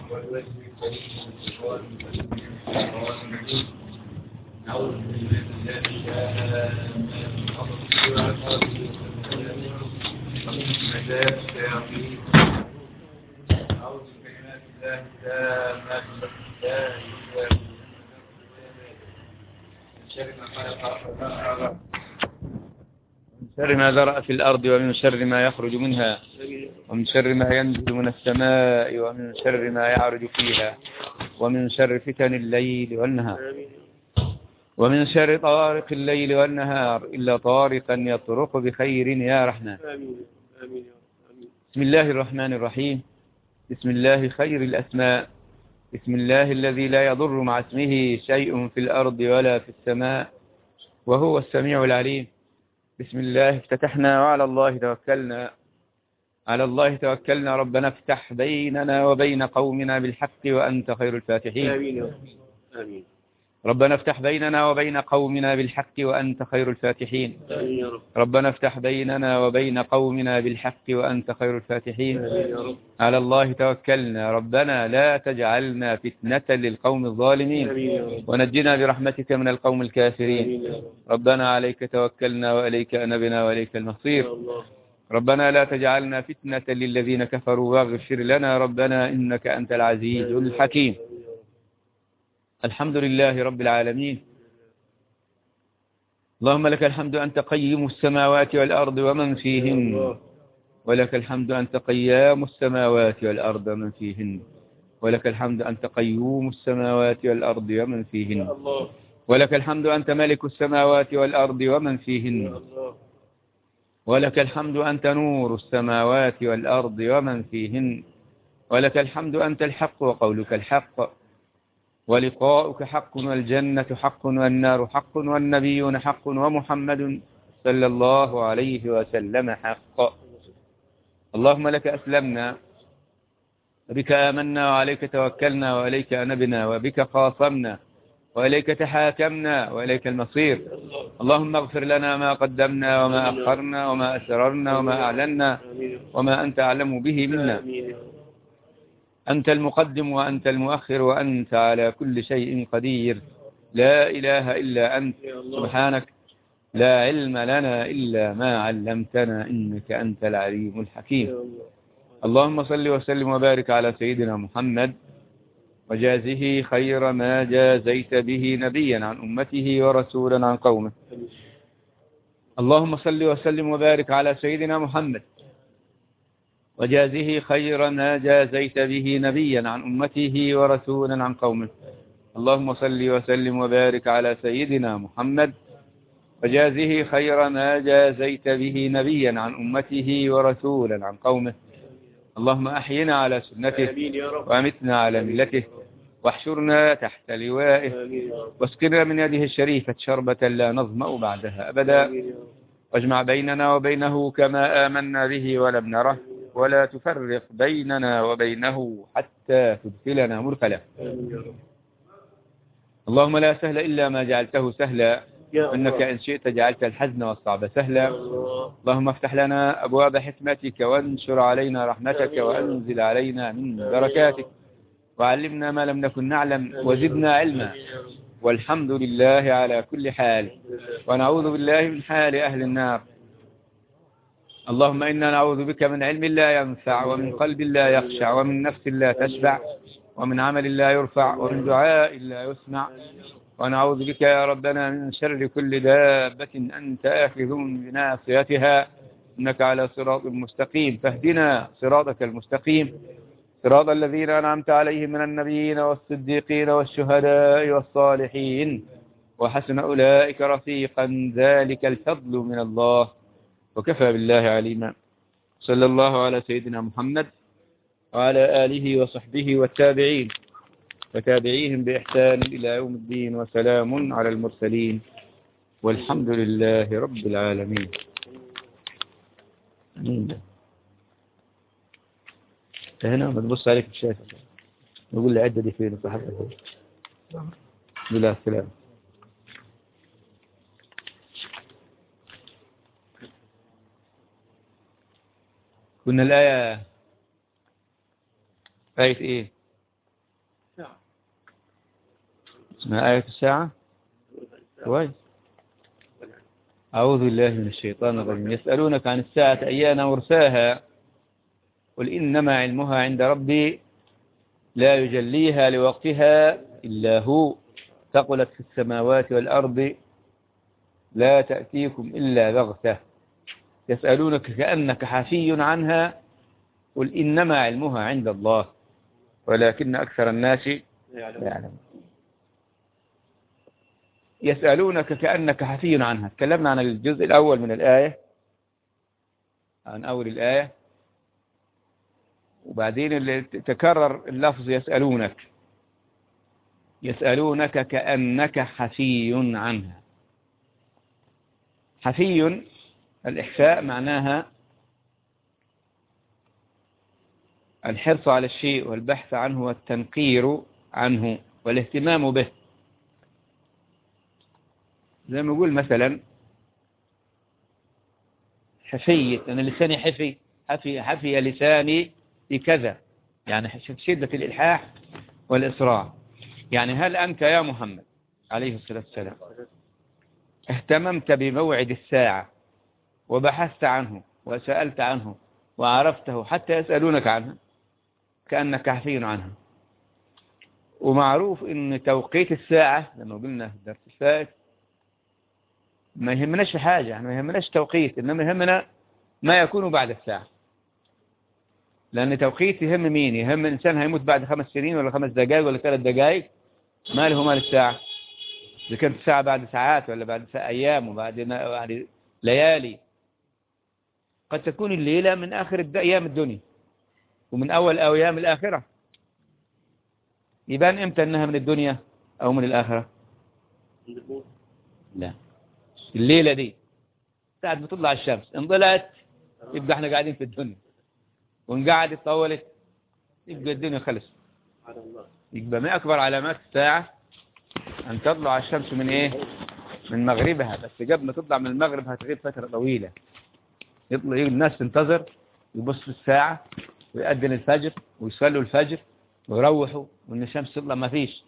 والوجه الكريم والشيطان والمجيد نعوذ بالله من ومن مزاج الشياطين نعوذ بكلمات الله التامات من شر ما خلق وما أرى من شر ما ذرأ في الأرض ومن شر ما يخرج منها ومن شر ما ينزل من السماء ومن شر ما يعرج فيها ومن شر فتن الليل والنهار ومن شر طارق الليل والنهار إلا طارقا يطرق بخير يا رحمن آمين آمين آمين بسم الله الرحمن الرحيم بسم الله خير الأسماء بسم الله الذي لا يضر مع اسمه شيء في الأرض ولا في السماء وهو السميع العليم بسم الله افتتحنا وعلى الله توكلنا على الله توكلنا ربنا افتح بيننا وبين قومنا بالحق وأنت خير الفاتحين آمين يا رب آمين ربنا افتح بيننا وبين قومنا بالحق وأنت خير الفاتحين آمين يا رب ربنا افتح بيننا وبين قومنا بالحق وأنت خير الفاتحين آمين يا رب على الله توكلنا ربنا لا تجعلنا فتنة للقوم الظالمين آمين يا رب ونجنا برحمتك من القوم الكافرين آمين يا رب ربنا عليك توكلنا وإليك أنبنا وإليك يا المصير الله ربنا لا تجعلنا فتنة للذين كفروا واغفر لنا ربنا إنك أنت العزيز الحكيم الحمد لله رب العالمين اللهم لك الحمد أنت قيم السماوات والأرض ومن فيهن ولك الحمد أنت قيام السماوات والأرض ومن فيهن ولك الحمد أنت قيوم السماوات والأرض ومن يا فيهن الله ولك الحمد أنت ملك السماوات والأرض ومن يا فيهن الله ولك الحمد أنت نور السماوات والأرض ومن فيهن ولك الحمد أنت الحق وقولك الحق ولقاؤك حق والجنة حق والنار حق والنبيون حق ومحمد صلى الله عليه وسلم حق اللهم لك أسلمنا وبك آمنا وعليك توكلنا وإليك أنبنا وبك خاصمنا وإليك تحاكمنا وإليك المصير اللهم اغفر لنا ما قدمنا وما أخرنا وما أسررنا وما أعلنا آمين يا رب وما أنت أعلم به منا آمين يا رب أنت المقدم وأنت المؤخر وأنت على كل شيء قدير لا إله إلا أنت يا الله سبحانك لا علم لنا إلا ما علمتنا إنك أنت العليم يا الحكيم الله اللهم صل وسلم وبارك على سيدنا محمد وجازه خير ما جازيت به نبيا عن أمته ورسولا عن قومه آمين. اللهم صل وسلم وبارك على سيدنا محمد وجازه خير ما جازيت به نبيا عن أمته ورسولا عن قومه اللهم صل وسلم وبارك على سيدنا محمد وجازه خير ما جازيت به نبيا عن أمته ورسولا عن قومه اللهم أحينا على سنته آمين يا رب وأمتنا على ملته واحشرنا تحت لوائه آمين يا رب واسقنا من يده الشريفة شربة لا نظمأ بعدها أبدا آمين يا رب واجمع بيننا وبينه كما آمنا به ولم نره ولا تفرق بيننا وبينه حتى تدخلنا مرخلا آمين يا رب اللهم لا سهل إلا ما جعلته سهلا يا إنك الله إن شئت جعلت الحزن والصعب يا سهلا الله اللهم افتح لنا أبواب حكمتك وانشر علينا رحمتك وأنزل علينا من بركاتك وعلمنا ما لم نكن نعلم وزدنا علما آمين يا رب والحمد لله على كل حال ونعوذ بالله من حال أهل النار اللهم إنا نعوذ بك من علم لا ينفع ومن قلب لا يخشع ومن نفس لا تشبع ومن عمل لا يرفع ومن دعاء لا يسمع ونعوذ بك يا ربنا من شر كل دابة أنت آخذ بناصيتها إنك على صراط مستقيم فاهدنا صراطك المستقيم صراط الذين أنعمت عليهم من النبيين والصديقين والشهداء والصالحين وحسن أولئك رفيقا ذلك الفضل من الله وكفى بالله عليما صلى الله على سيدنا محمد وعلى آله وصحبه والتابعين وتابعيهم بإحسان إلى يوم الدين وسلام على المرسلين والحمد لله رب العالمين أمين هنا ما تبص عليك في الشاشة نقول لي عدة دي فين صاحبك بلا السلام كنا الآية آية إيه ما آية الساعة كويس أعوذ بالله من الشيطان الرجيم يسألونك عن الساعة أيان مرساها قل إنما علمها عند ربي لا يجليها لوقتها إلا هو ثقلت في السماوات والأرض لا تأتيكم إلا بغتة يسألونك كأنك حفي عنها قل إنما علمها عند الله ولكن أكثر الناس لا لا يعلم يعلمون يسألونك كأنك حفي عنها تكلمنا عن الجزء الأول من الآية عن أول الآية وبعدين اللي تكرر اللفظ يسألونك يسألونك كأنك حفي عنها حفي الإحفاء معناها الحرص على الشيء والبحث عنه والتنقير عنه والاهتمام به زي ما يقول مثلا حفي أنا لساني حفي حفي حفي لساني في كذا يعني شدة الإلحاح والإصرار يعني هل أنت يا محمد عليه الصلاة والسلام اهتممت بموعد الساعة وبحثت عنه وسألت عنه وعرفته حتى يسألونك عنه كأنك حفي عنها ومعروف ان توقيت الساعة لما قلنا في الدرس الفائت ما يهمناش في حاجة يعني ما يهمناش توقيت إنما يهمنا ما يكون بعد الساعة لأن توقيت يهم مين يهم الإنسان هيموت بعد خمس سنين ولا خمس دقائق ولا ثلاث دقائق ما له مال الساعة إذا كانت الساعة بعد ساعات ولا بعد ساعة أيام وبعد بعد ليالي قد تكون الليلة من آخر الد- أيام الدنيا ومن أول أيام الآخرة يبان إمتى أنها من الدنيا أو من الآخرة لا الليلة دي ساعة ما تطلع الشمس ان طلعت يبقى احنا قاعدين في الدنيا وان قعدت طولت يبقى الدنيا خلص سبحان الله يبقى من أكبر علامات الساعة أن تطلع الشمس من إيه من مغربها بس قبل ما تطلع من المغرب هتغيب فترة طويلة يطلع الناس تنتظر يبص في الساعة ويأذن الفجر ويصلوا الفجر ويروحوا وإن الشمس تطلع ما فيش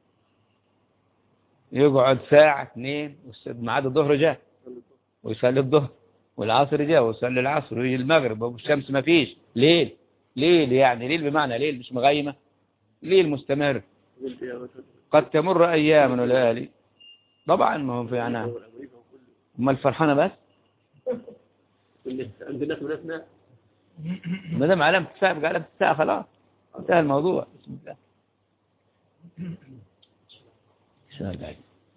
يقعد ساعة اثنين ميعاد الظهر جاء ويصلي الظهر والعصر جاء ويصلي العصر ويجي المغرب والشمس ما فيش ليل ليل يعني ليل بمعنى ليل مش مغيمة ليل مستمر قلت يا رسول قد تمر أيام وليالي طبعا ما هو في عناء الله والأمريكا وكل أما الفرحانة بس كل عند الناس وناسنا ما دام علامة الساعة بقى علامة الساعة خلاص انتهى الموضوع بسم الله سؤال بعد.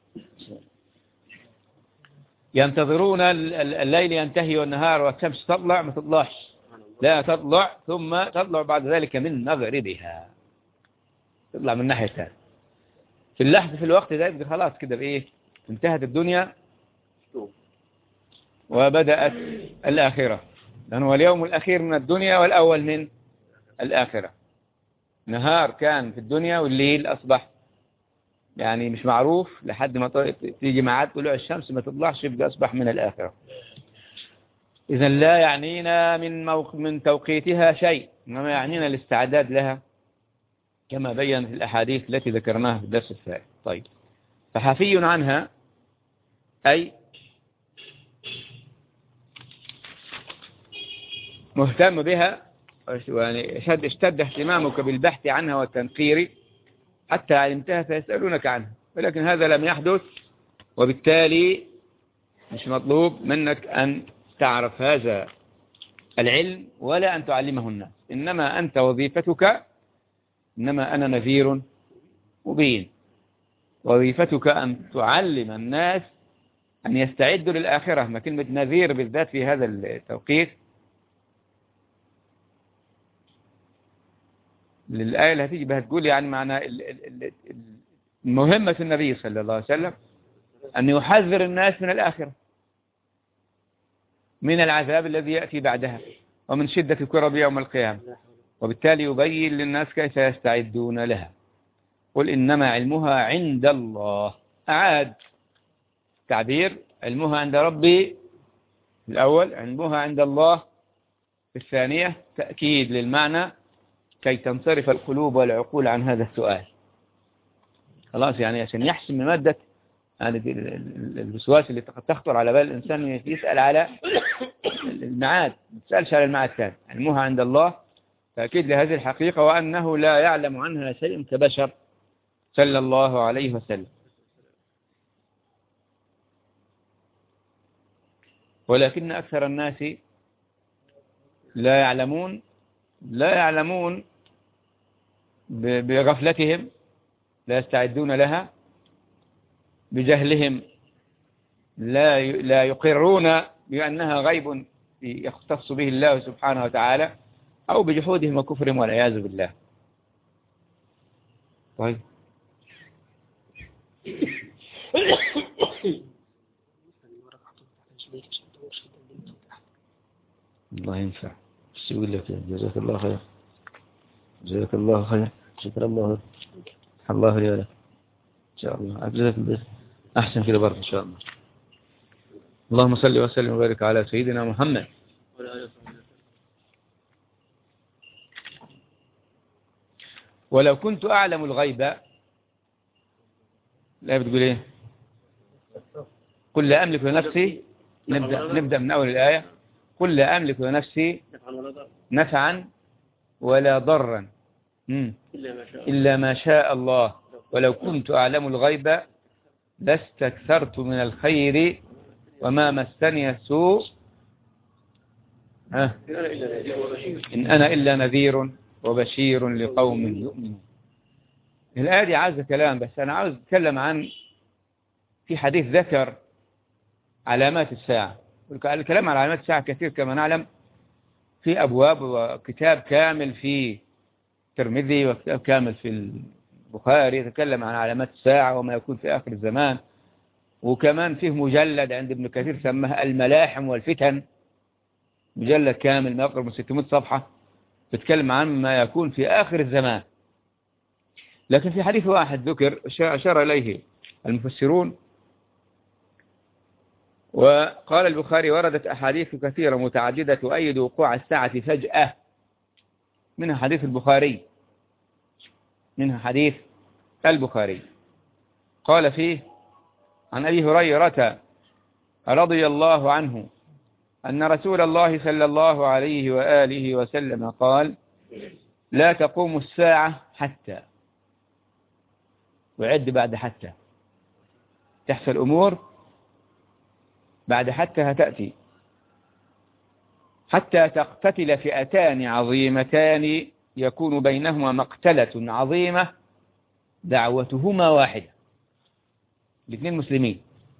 ينتظرون ال- ال- الليل ينتهي والنهار والشمس تطلع ما تطلعش سبحان الله لا تطلع ثم تطلع بعد ذلك من مغربها تطلع من الناحية الثانية في اللحظة في الوقت ده يبقى خلاص كده بإيه انتهت الدنيا شوف. وبدأت الآخرة لأنه اليوم الأخير من الدنيا والأول من الآخرة نهار كان في الدنيا والليل أصبح يعني مش معروف لحد ما ط- تيجي ميعاد طلوع الشمس ما تطلعش يبقى أصبح من الآخرة إذا لا يعنينا من موق... من توقيتها شيء إنما يعنينا الاستعداد لها كما بينت الأحاديث التي ذكرناها في الدرس الثالث طيب فحفي عنها أي مهتم بها يعني اشتد, اشتد اهتمامك بالبحث عنها والتنقير حتى علمتها فيسألونك عنها ولكن هذا لم يحدث وبالتالي مش مطلوب منك أن تعرف هذا العلم ولا أن تعلمه الناس إنما أنت وظيفتك إنما أنا نذير مبين وظيفتك أن تعلم الناس أن يستعدوا للآخرة ما كلمة نذير بالذات في هذا التوقيت للآية اللي هتيجي بها تقول يعني معنى ال- ال- ال- ال- مهمة النبي صلى الله عليه وسلم أن يحذر الناس من الآخرة من العذاب الذي يأتي بعدها ومن شدة كرب يوم القيامة وبالتالي يبين للناس كيف يستعدون لها قل إنما علمها عند الله أعاد تعبير علمها عند ربي الأول علمها عند الله في الثانية تأكيد للمعنى كي تنصرف القلوب والعقول عن هذا السؤال خلاص يعني عشان يحسم مادة يعني ال- ال- الوسواس اللي قد تخطر على بال الإنسان يسأل على المعاد ما تسألش على المعاد ثاني علمها عند الله تأكيد لهذه الحقيقة وأنه لا يعلم عنها شيء كبشر صلى الله عليه وسلم ولكن أكثر الناس لا يعلمون لا يعلمون ب- بغفلتهم لا يستعدون لها بجهلهم لا ي- لا يقرون بأنها غيب يختص به الله سبحانه وتعالى أو بجحودهم وكفرهم والعياذ بالله طيب الله ينفع بس يقول لك جزاك الله خير جزاك الله خير شكرا الله الله لي ولك إن شاء الله أجزاك الله أحسن كده برضه إن شاء الله اللهم صل وسلم وبارك على سيدنا محمد ولا آله وصحبه وسلم. ولو كنت أعلم الغيب لا بتقول إيه قل لا أملك لنفسي نبدأ, نبدأ من أول الآية قل لا أملك لنفسي نفعا ولا ضر نفعا ولا ضرا مم. إلا ما شاء الله إلا ما شاء الله ولو كنت أعلم الغيب لاستكثرت من الخير وما مسني السوء ها إن أنا إلا نذير وبشير إن أنا إلا نذير وبشير لقوم يؤمنون الآية دي عايزة كلام بس أنا عاوز أتكلم عن في حديث ذكر علامات الساعة الكلام عن علامات الساعة كثير كما نعلم في أبواب وكتاب كامل في الترمذي وكتاب كامل في البخاري يتكلم عن علامات الساعة وما يكون في آخر الزمان وكمان فيه مجلد عند ابن كثير سماه الملاحم والفتن مجلد كامل ما يقرب من 600 صفحة بيتكلم عن ما يكون في آخر الزمان لكن في حديث واحد ذكر أشار إليه المفسرون وقال البخاري وردت أحاديث كثيرة متعددة تؤيد وقوع الساعة فجأة منها حديث البخاري منها حديث البخاري قال فيه عن أبي هريرة رضي الله عنه أن رسول الله صلى الله عليه وآله وسلم قال لا تقوم الساعة حتى وعد بعد حتى تحصل أمور بعد حتى هتأتي حتى تقتتل فئتان عظيمتان يكون بينهما مقتلة عظيمة دعوتهما واحدة الاثنين مسلمين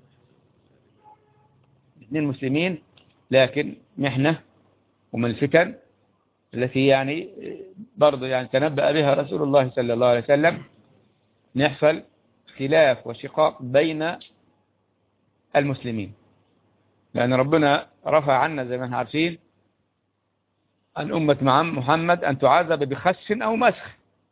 الاثنين مسلمين لكن محنة ومن الفتن التي يعني برضو يعني تنبأ بها رسول الله صلى الله عليه وسلم نحصل خلاف وشقاق بين المسلمين لأن ربنا رفع عنا زي ما احنا عارفين عن أمة محمد أن تعذب بخس أو مسخ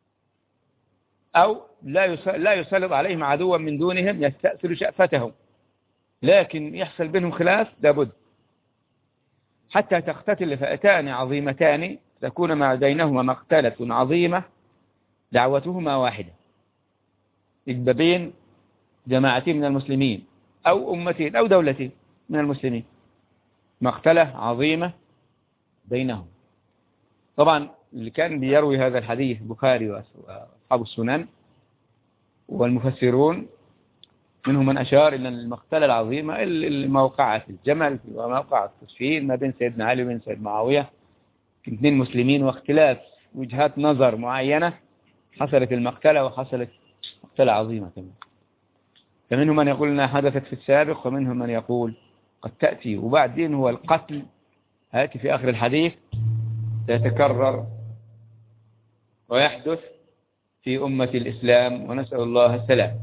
أو لا لا يسلط عليهم عدوا من دونهم يستأثر شأفتهم لكن يحصل بينهم خلاف لابد حتى تقتتل فئتان عظيمتان تكون ما بينهما مقتلة عظيمة دعوتهما واحدة يبقى بين جماعتين من المسلمين أو أمتين أو دولتين من المسلمين مقتلة عظيمة بينهم طبعا اللي كان بيروي هذا الحديث البخاري وأصحاب السنن والمفسرون منهم من أشار إلى المقتلة العظيمة الموقعة الجمل وموقع التصفين ما بين سيدنا علي وبين سيدنا معاوية اثنين مسلمين واختلاف وجهات نظر معينة حصلت المقتلة وحصلت مقتلة عظيمة كمان فمنهم من يقول أنها حدثت في السابق ومنهم من يقول قد تأتي وبعدين هو القتل هاتي في آخر الحديث سيتكرر ويحدث في أمة الإسلام ونسأل الله السلام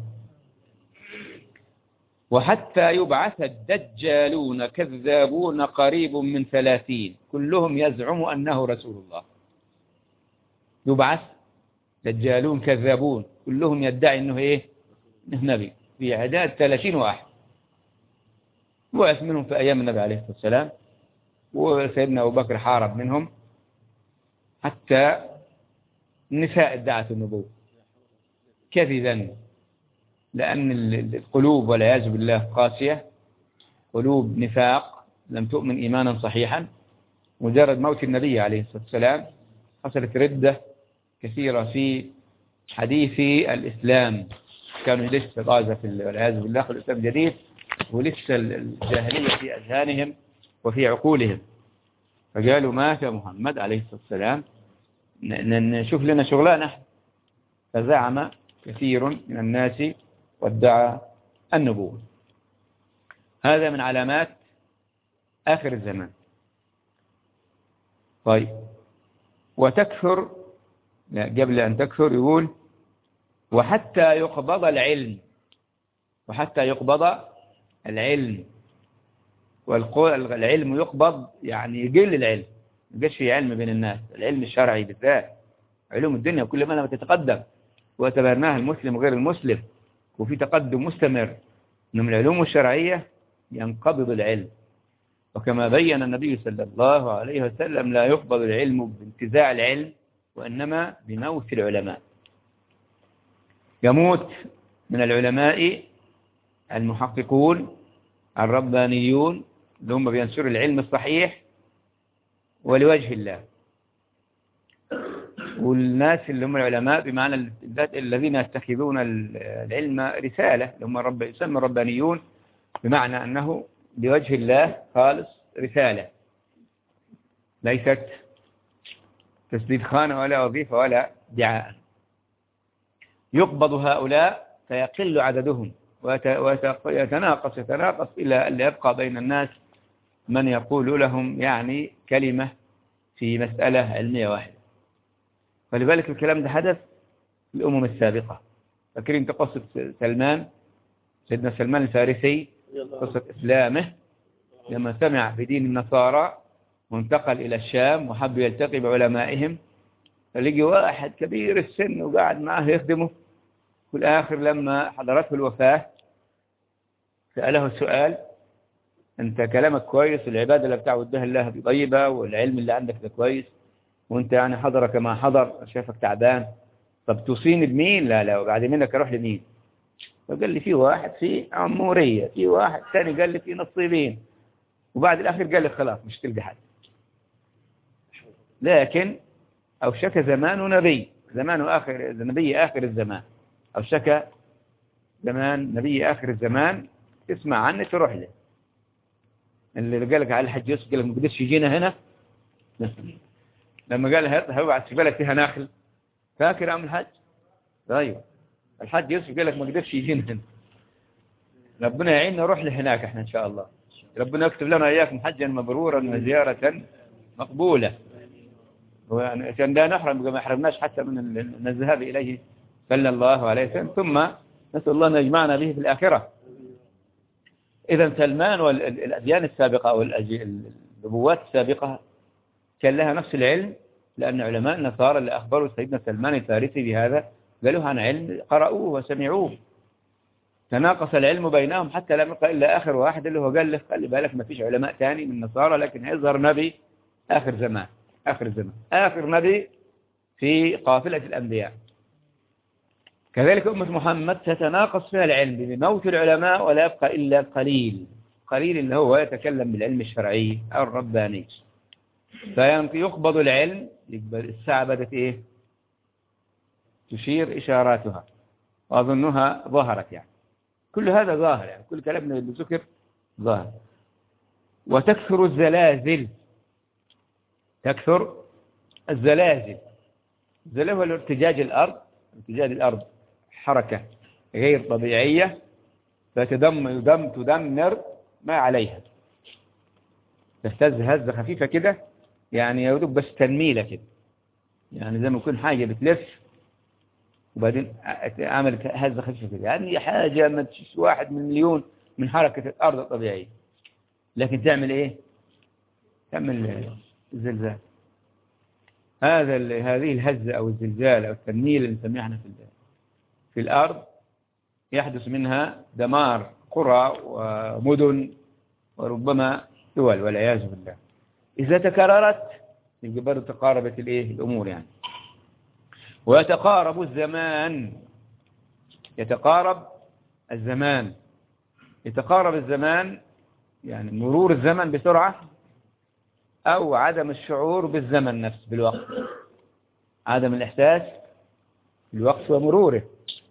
وحتى يبعث الدجالون كذابون قريب من ثلاثين كلهم يزعم أنه رسول الله يبعث دجالون كذابون كلهم يدعي أنه إيه إنه نبي في عداد ثلاثين واحد بعث منهم في أيام النبي عليه الصلاة والسلام وسيدنا أبو بكر حارب منهم حتى النساء ادعت النبوة كذبا لأن ال- ال- القلوب والعياذ بالله قاسية قلوب نفاق لم تؤمن إيمانا صحيحا مجرد موت النبي عليه الصلاة والسلام حصلت ردة كثيرة في حديث الإسلام كانوا لسه طازة في ال- والعياذ بالله في الإسلام جديد ولسه ال- الجاهلية في أذهانهم وفي عقولهم فقالوا مات محمد عليه الصلاة والسلام ن- ن- نشوف لنا شغلانة فزعم كثير من الناس وادعى النبوة هذا من علامات آخر الزمان طيب وتكثر لا قبل أن تكثر يقول وحتى يقبض العلم وحتى يقبض العلم والعلم يقبض يعني يقل العلم ما يبقاش في علم بين الناس العلم الشرعي بالذات علوم الدنيا كل ما تتقدم واعتبرناها المسلم غير المسلم وفي تقدم مستمر من العلوم الشرعية ينقبض العلم وكما بين النبي صلى الله عليه وسلم لا يقبض العلم بانتزاع العلم وإنما بموت العلماء يموت من العلماء المحققون الربانيون اللي هم بينشروا العلم الصحيح ولوجه الله والناس اللي هم العلماء بمعنى الذات الذين يتخذون العلم رسالة اللي هم رب يسمى الربانيون بمعنى أنه لوجه الله خالص رسالة ليست تسديد خانة ولا وظيفة ولا دعاء يقبض هؤلاء فيقل عددهم ويتناقص يتناقص إلى أن يبقى بين الناس من يقول لهم يعني كلمة في مسألة علمية واحدة فلذلك الكلام ده حدث في الأمم السابقة فاكرين قصة سلمان سيدنا سلمان الفارسي قصة إسلامه لما سمع بدين النصارى وانتقل إلى الشام وحب يلتقي بعلمائهم فلقي واحد كبير السن وقاعد معه يخدمه في الآخر لما حضرته الوفاة سأله سؤال أنت كلامك كويس والعبادة اللي بتعودها الله طيبة والعلم اللي عندك ده كويس وانت يعني حضرك ما حضر شافك تعبان طب توصيني بمين لا لا وبعد منك اروح لمين فقال لي في واحد في عمورية في واحد ثاني قال لي في نصيبين وبعد الاخر قال لي خلاص مش تلقى حد لكن اوشك زمان نبي زمان اخر نبي اخر الزمان اوشك زمان نبي اخر الزمان تسمع عنه تروح له اللي قال لك على الحج يوسف قال لك ما قدرش يجينا هنا لما قال هيبعث في بلد فيها ناخل فاكر عم الحج ايوه الحج يوسف قال لك ما قدرش يجينا هنا ربنا يعيننا نروح لهناك احنا ان شاء الله ربنا يكتب لنا اياكم حجا مبرورا وزيارة مقبولة عشان لا نحرم ما حرمناش حتى من من الذهاب اليه صلى الله عليه وسلم ثم نسال الله ان يجمعنا به في الاخره اذا سلمان والاديان السابقه او النبوات السابقه كان لها نفس العلم لأن علماء النصارى اللي أخبروا سيدنا سلمان الفارسي بهذا قالوا عن علم قرأوه وسمعوه تناقص العلم بينهم حتى لم يبقى إلا آخر واحد اللي هو قال له خلي بالك ما فيش علماء تاني من النصارى لكن هيظهر نبي آخر زمان آخر الزمان آخر نبي في قافلة الأنبياء كذلك أمة محمد ستناقص فيها العلم بموت العلماء ولا يبقى إلا قليل قليل اللي هو يتكلم بالعلم الشرعي أو الرباني فيقبض العلم يقبل الساعة بدت إيه تشير إشاراتها وأظنها ظهرت يعني كل هذا ظاهر يعني كل كلامنا اللي ذكر ظاهر وتكثر الزلازل تكثر الزلازل الزلازل هو ارتجاج الأرض ارتجاج الأرض حركة غير طبيعية فتدم يدم تدمر ما عليها تهتز هزة خفيفة كده يعني يا دوب بس تنميلة كده يعني زي ما يكون حاجة بتلف وبعدين عملت هزة خفيفة كده يعني حاجة ما تشيش واحد من مليون من حركة الأرض الطبيعية لكن تعمل إيه تعمل الزلزال هذا هذه الهزة أو الزلزال أو التنميل اللي نسميها احنا في في الأرض يحدث منها دمار قرى ومدن وربما دول والعياذ بالله إذا تكررت يبقى برضه تقاربت الإيه الأمور يعني ويتقارب الزمان يتقارب الزمان يتقارب الزمان يعني مرور الزمن بسرعة أو عدم الشعور بالزمن نفسه بالوقت عدم الإحساس بالوقت ومروره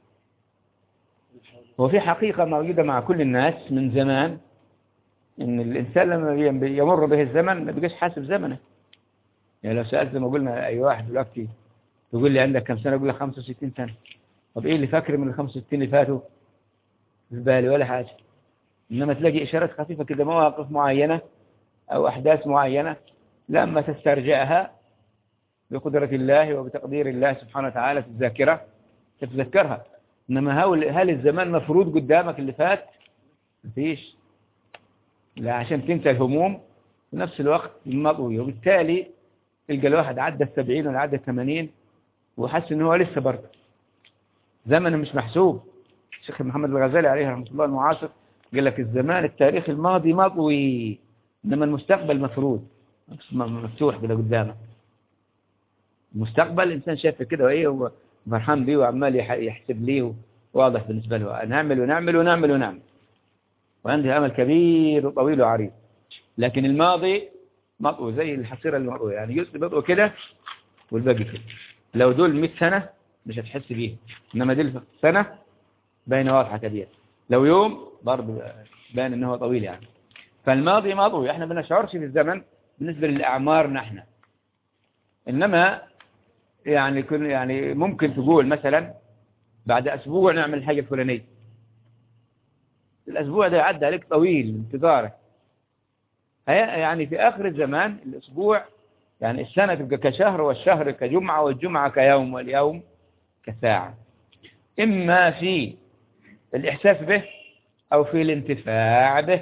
وفي حقيقة موجودة مع كل الناس من زمان إن الإنسان لما بي- يمر به الزمن ما بيجيش حاسب زمنه يعني لو سألت زي ما قلنا أي واحد دلوقتي تقول لي عندك كم سنة أقول لك 65 سنة طب إيه اللي فاكر من ال 65 اللي فاتوا في بالي ولا حاجة إنما تلاقي إشارات خفيفة كده مواقف معينة أو أحداث معينة لما تسترجعها بقدرة الله وبتقدير الله سبحانه وتعالى في الذاكرة تتذكرها إنما هل, هل الزمان مفروض قدامك اللي فات مفيش لا عشان تنسى الهموم في نفس الوقت المضوي وبالتالي تلقى الواحد عدى السبعين ولا عدى الثمانين وحس إن هو لسه برضه زمنه مش محسوب الشيخ محمد الغزالي عليه رحمة الله المعاصر قال لك الزمان التاريخ الماضي مضوي إنما المستقبل مفروض مفتوح كده قدامك المستقبل الإنسان شايفه كده وإيه هو فرحان بيه وعمال يح- يحسب ليه واضح بالنسبة له نعمل ونعمل ونعمل ونعمل وعندي أمل كبير وطويل وعريض لكن الماضي مطوي زي الحصيرة المطوية يعني جزء بطوي كده والباقي كده لو دول 100 سنة مش هتحس بيه إنما دي سنة باينة واضحة كبيرة لو يوم برضه باين إنه هو طويل يعني فالماضي ماضي احنا ما بنشعرش بالزمن بالنسبة للأعمار احنا إنما يعني كن يعني ممكن تقول مثلا بعد أسبوع نعمل الحاجة الفلانية الأسبوع ده يعدي عليك طويل انتظارك هي- يعني في آخر الزمان الأسبوع يعني السنة تبقى كشهر والشهر كجمعة والجمعة كيوم واليوم كساعة إما في الإحساس به أو في الانتفاع به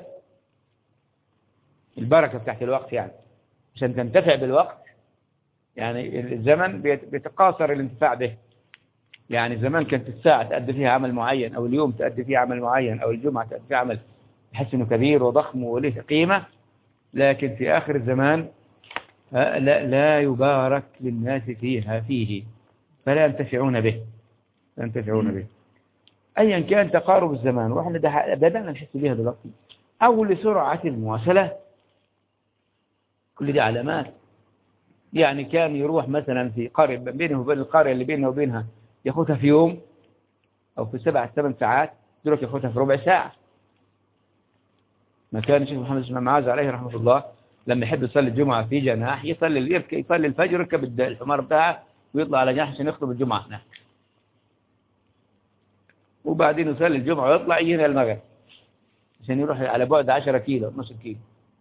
البركة بتاعت الوقت يعني عشان تنتفع بالوقت يعني الزمن بيت- بيتقاصر الانتفاع به يعني زمان كانت الساعة تأدي فيها عمل معين أو اليوم تأدي فيه عمل معين أو الجمعة تأدي فيها عمل تحس إنه كبير وضخم وله قيمة لكن في آخر الزمان آه، لا, لا يبارك للناس فيها فيه فلا ينتفعون به لا ينتفعون به أيا كان تقارب الزمان وإحنا ده بدأنا نحس بها دلوقتي أو لسرعة المواصلات كل دي علامات يعني كان يروح مثلا في قرية بينه وبين القرية اللي بينه وبينها ياخدها في يوم أو في سبع ثمان ساعات دلوقتي ياخدها في ربع ساعة ما كان الشيخ محمد بن معاذ عليه رحمة الله لما يحب يصلي الجمعة في جناح يصلي يركب يصلي الفجر يركب الد- الحمار بتاعه ويطلع على جناح عشان يخطب الجمعة هناك وبعدين يصلي الجمعة ويطلع يجي هنا المغرب عشان يروح على بعد 10 كيلو 12 كيلو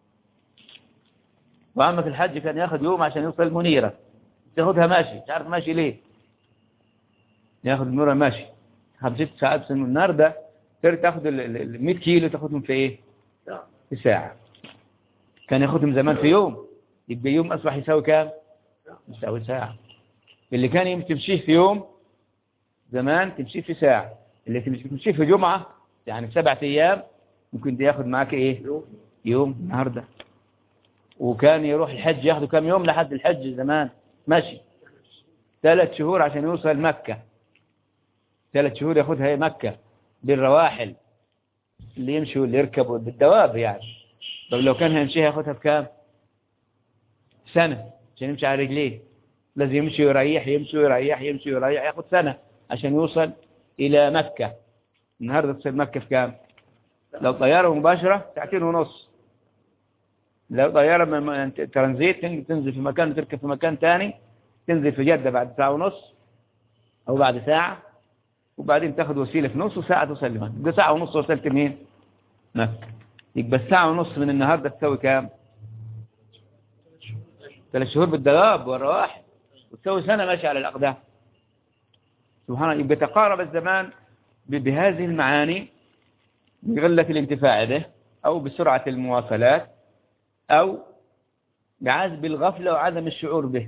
وأما في الحج كان ياخذ يوم عشان يوصل المنيرة تاخدها ماشي مش عارف ماشي ليه ياخذ المنيرة ماشي خمس ست ساعات بس النهارده تقدر تاخذ ال- ال ال 100 كيلو تاخذهم في ايه؟ في ساعة كان ياخذهم زمان في يوم يبقى يوم أصبح يساوي كام؟ يساوي ساعة اللي كان يمشي تمشيه في يوم زمان تمشيه في ساعة اللي تمشي- تمشيه في جمعة يعني في سبعة أيام ممكن ده ياخذ معاك ايه؟ يوم النهارده وكان يروح الحج ياخده كم يوم لحد الحج زمان ماشي ثلاث شهور عشان يوصل مكة ثلاث شهور ياخدها هي مكة بالرواحل اللي يمشوا واللي يركبوا بالدواب يعني طب لو كان هيمشيها ياخدها بكام سنة عشان يمشي على رجليه لازم يمشي ويريح يمشي ويريح يمشي ويريح ياخد سنة عشان يوصل إلى مكة النهاردة تصل مكة في كام لو طيارة مباشرة ساعتين ونص لو طيارة من- من ترانزيت تن- تنزل في مكان وتركب في مكان تاني تنزل في جدة بعد ساعة ونص أو بعد ساعة وبعدين تاخد وسيلة في نص وساعة توصل لمكة يبقى ساعة ونص وصلت منين؟ مكة يبقى الساعة ونص من النهاردة تساوي كام؟ ثلاث شهور بالدواب والرواح وتساوي سنة ماشي على الأقدام سبحان الله يبقى تقارب الزمان ب- بهذه المعاني بغلة الانتفاع به أو بسرعة المواصلات أو بعزب الغفلة وعدم الشعور به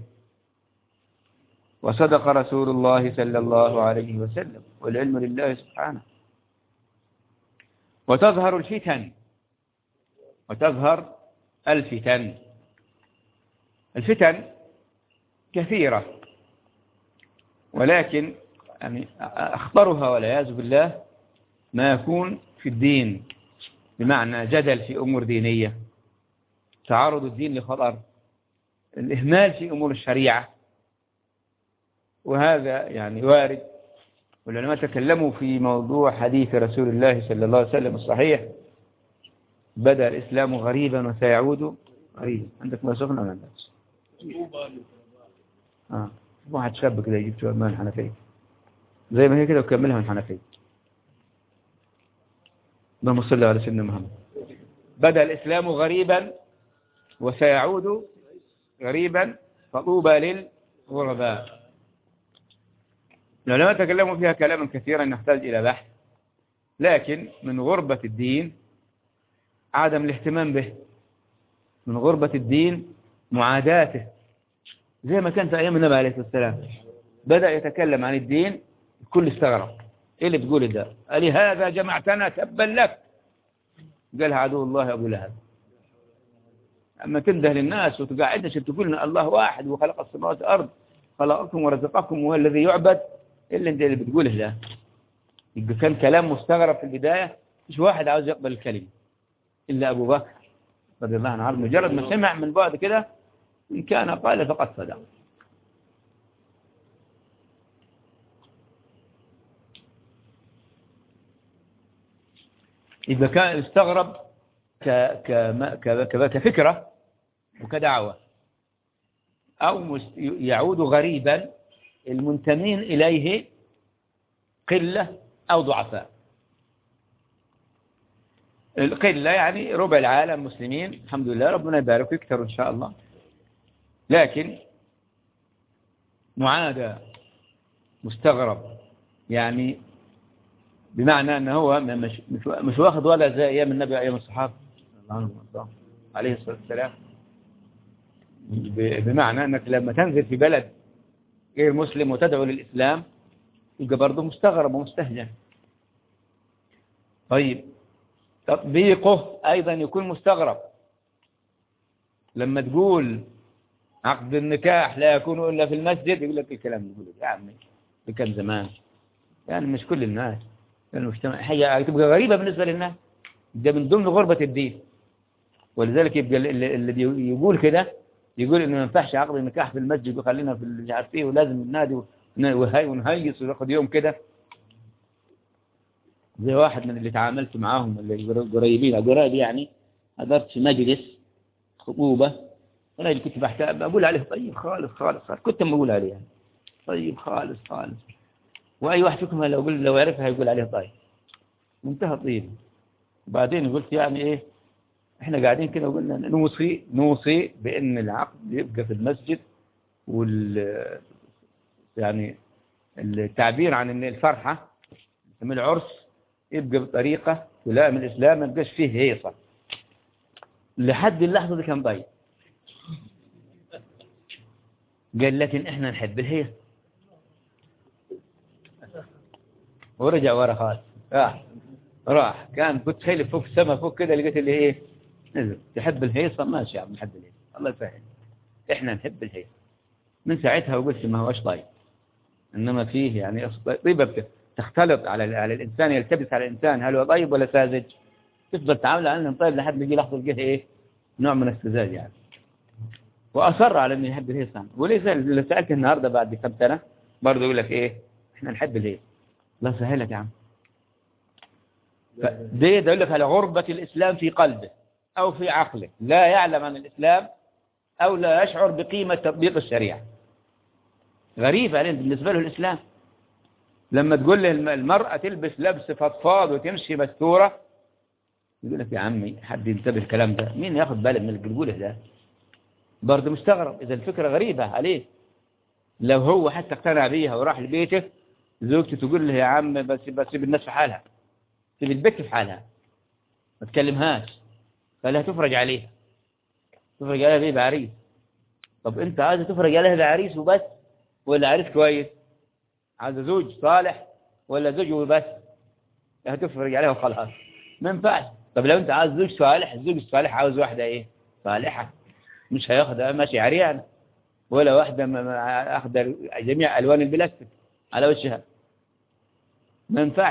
وصدق رسول الله صلى الله عليه وسلم والعلم لله سبحانه وتظهر الفتن وتظهر الفتن الفتن كثيرة ولكن يعني أخطرها والعياذ بالله ما يكون في الدين بمعنى جدل في أمور دينية تعرض الدين لخطر الإهمال في أمور الشريعة وهذا يعني وارد والعلماء تكلموا في موضوع حديث رسول الله صلى الله عليه وسلم الصحيح بدأ الإسلام غريبا وسيعود غريبا عندك ما سخنة ولا عندك آه. واحد شاب كده يجيب شوية من الحنفية زي ما هي كده وكملها من الحنفية اللهم صل على سيدنا محمد بدأ الإسلام غريبا وسيعود غريبا فطوبى للغرباء العلماء تكلموا فيها كلاما كثيرا يحتاج إلى بحث لكن من غربة الدين عدم الاهتمام به من غربة الدين معاداته زي ما كان في أيام النبي عليه الصلاة والسلام بدأ يتكلم عن الدين الكل استغرب ايه اللي بتقول ده قال لي هذا جمعتنا تبا لك قالها عدو الله أبو لهب أما تنده للناس وتقعدنا عشان تقول لنا الله واحد وخلق السماوات والأرض خلقكم ورزقكم وهو الذي يعبد إيه اللي انت اللي بتقوله ده يبقى كان كلام مستغرب في البداية مش واحد عاوز يقبل الكلمة إلا أبو بكر رضي الله عنه عرض مجرد ما سمع من بعد كده إن كان قال فقد صدق إذا كان استغرب ك... ك... ك... كفكرة وكدعوة أو مست... يعود غريبا المنتمين إليه قلة أو ضعفاء القلة يعني ربع العالم مسلمين الحمد لله ربنا يبارك يكثروا إن شاء الله لكن معادى مستغرب يعني بمعنى أنه هو مش, مش واخد ولا زي أيام النبي أيام الصحابة عليه الصلاة والسلام بمعنى أنك لما تنزل في بلد غير مسلم وتدعو للإسلام يبقى برضه مستغرب ومستهجن طيب تطبيقه أيضا يكون مستغرب لما تقول عقد النكاح لا يكون إلا في المسجد يقول لك الكلام يقول يا عمي ده كان زمان يعني مش كل الناس المجتمع حاجة تبقى غريبة بالنسبة للناس ده من ضمن غربة الدين ولذلك يبقى الذي يقول كده يقول انه ما ينفعش عقد النكاح في المسجد وخلينا في اللي عارف ايه ولازم النادي ونهيص وناخد يوم كده زي واحد من اللي تعاملت معاهم اللي قريبين قريب يعني حضرت في مجلس خطوبة انا كنت بحتاج بقول عليه طيب خالص خالص خالص كنت بقول عليه يعني. طيب خالص خالص واي واحد فيكم لو قل لو يعرفها يقول عليه طيب منتهى طيب وبعدين قلت يعني ايه احنا قاعدين كده وقلنا نوصي نوصي بان العقد يبقى في المسجد وال يعني التعبير عن ان الفرحة من العرس يبقى بطريقة تلائم الاسلام ما يبقاش فيه هيصة لحد اللحظة دي كان ضيق قال لكن احنا نحب الهيصة ورجع ورا خالص راح راح كان كنت خيل فوق السما فوق كده لقيت اللي ايه نزل تحب الهيصة ماشي يا عم نحب الهيصة الله يسهل احنا نحب الهيصة من ساعتها وقلت ما هوش طيب انما فيه يعني طيبة تختلط على على الانسان يلتبس على الانسان هل هو طيب ولا ساذج تفضل تعامل على انه طيب لحد ما يجي لحظه تلقاه ايه نوع من السذاج يعني واصر على انه يحب الهيصة وليس اللي سالته النهارده بعد كم سنه برضه يقول لك ايه احنا نحب الهيصة الله يسهلك يا عم ده يدل لك على غربة الإسلام في قلبه أو في عقله لا يعلم عن الإسلام أو لا يشعر بقيمة تطبيق الشريعة غريب عليه بالنسبة له الإسلام لما تقول له المرأة تلبس لبس فضفاض وتمشي مستورة يقول لك يا عمي حد ينتبه الكلام ده مين ياخد باله من اللي بيقوله ده برضه مستغرب إذا الفكرة غريبة عليه لو هو حتى اقتنع بيها وراح لبيته زوجته تقول له يا عم بس بس سيب الناس في حالها سيب البت في حالها ما تكلمهاش خليها تفرج عليها تفرج عليها بيه بعريس طب انت عايز تفرج عليها بعريس وبس ولا عريس كويس عايز زوج صالح ولا زوج وبس هتفرج عليها وخلاص ما ينفعش طب لو انت عايز زوج صالح الزوج الصالح عاوز واحده ايه صالحه مش هياخدها ماشي عريانه ولا واحده اخذ جميع الوان البلاستيك على وجهها ما ينفعش